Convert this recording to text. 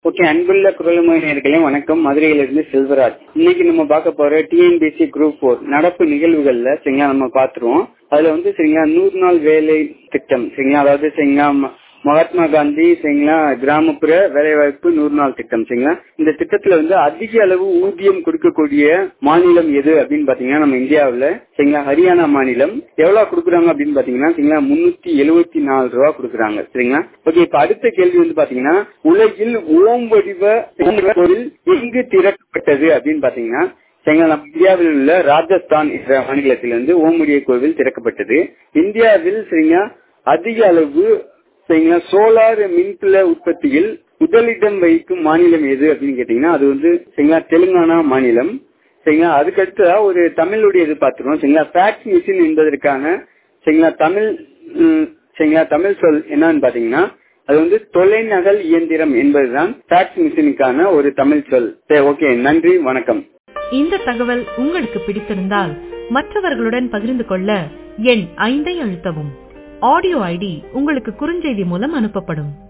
okay அன்புள்ள குரல்மொழி நேர்களே வணக்கம் மதுரையிலிருந்து செல்வராஜ் இன்னைக்கு நம்ம பார்க்க போற டிஎன்பிசி குரூப் போர் நடப்பு நிகழ்வுகள்ல சரிங்களா நம்ம பாத்துருவோம் அதுல வந்து சரிங்களா நூறு நாள் வேலை திட்டம் சரிங்களா அதாவது சரிங்களா ம- மகாத்மா காந்தி சரிங்களா கிராமப்புற வேலைவாய்ப்பு நூறு நாள் திட்டம் சரிங்களா இந்த திட்டத்துல வந்து அதிக அளவு ஊதியம் கொடுக்கக்கூடிய மாநிலம் எது அப்படின்னு பாத்தீங்கன்னா நம்ம இந்தியாவுல சரிங்களா ஹரியானா மாநிலம் எவ்வளவு கொடுக்குறாங்க அப்படின்னு பாத்தீங்கன்னா சரிங்களா முன்னூத்தி எழுபத்தி நாலு ரூபா கொடுக்குறாங்க சரிங்களா ஓகே இப்ப அடுத்த கேள்வி வந்து பாத்தீங்கன்னா உலகில் ஓம் வடிவ கோவில் எங்கு திறக்கப்பட்டது அப்படின்னு பாத்தீங்கன்னா சரிங்களா நம்ம இந்தியாவில் உள்ள ராஜஸ்தான் என்ற மாநிலத்திலிருந்து ஓமுடிய கோவில் திறக்கப்பட்டது இந்தியாவில் சரிங்களா அதிக அளவு சரிங்களா சோலார் மின்துள உற்பத்தியில் முதலிடம் வகிக்கும் மாநிலம் எது அப்படின்னு கேட்டீங்கன்னா அது வந்து சரிங்களா தெலுங்கானா மாநிலம் சரிங்களா அதுக்கடுத்ததா ஒரு தமிழுடைய இது பார்த்துருவோம் சரிங்களா ஃபேக்ஸ் மிஷின் என்பதற்கான சரிங்களா தமிழ் ம், சரிங்களா தமிழ் சொல் என்னன்னு பாத்தீங்கன்னா அது வந்து தொலைநகல் இயந்திரம் என்பதுதான் ஃபேக்ஸ் மிஷினுக்கான ஒரு தமிழ் சொல் சரி ஓகே நன்றி வணக்கம் இந்த தகவல் உங்களுக்கு பிடித்திருந்தால் மற்றவர்களுடன் பகிர்ந்து கொள்ள எண் ஐந்தை அழுத்தவும் ஆடியோ ஐடி உங்களுக்கு குறுஞ்செய்தி மூலம் அனுப்பப்படும்